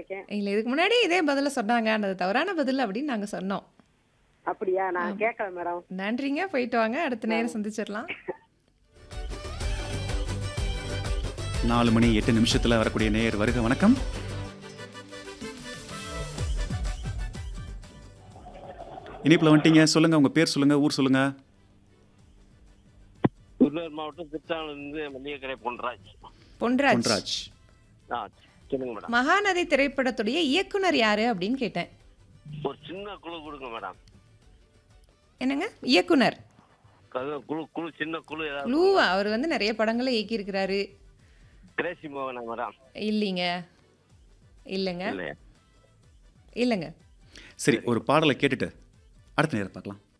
நினைக்கேன் இல்ல இதுக்கு முன்னாடி இதே பதில சொன்னாங்க அது தவறான பதில் அப்படின்னு நாங்க சொன்னோம் அப்படியா நான் கேட்கல மேடம் நன்றிங்க போயிட்டு வாங்க அடுத்த நேரம் சந்திச்சிடலாம் நாலு மணி எட்டு நிமிஷத்துல வரக்கூடிய நேயர் வருக வணக்கம் இனிப்புல வந்துட்டீங்க சொல்லுங்க உங்க பேர் சொல்லுங்க ஊர் சொல்லுங்க திருநெல்வேலி மாவட்டம் திருச்சானூர்லேருந்து மல்லிகைக்கடை பொன்ராஜ் பொன்ராஜ் பொன்ராஜ் ஆ சொல்லுங்க மேடம் மகாநதி திரைப்படத்துடைய இயக்குனர் யாரு அப்படின்னு கேட்டேன் ஒரு சின்ன குழு கொடுங்க மேடம் என்னங்க இயக்குனர் அது குழு குழு சின்ன குழு ஏதாவது லூவா அவர் வந்து நிறைய படங்களை இயக்கியிருக்கிறாரு கிரேசி மோகனா மேடம் இல்லைங்க இல்லைங்க இல்லையா இல்லைங்க சரி ஒரு பாடலை கேட்டுட்டு அடுத்த நேரம் பார்க்கலாம்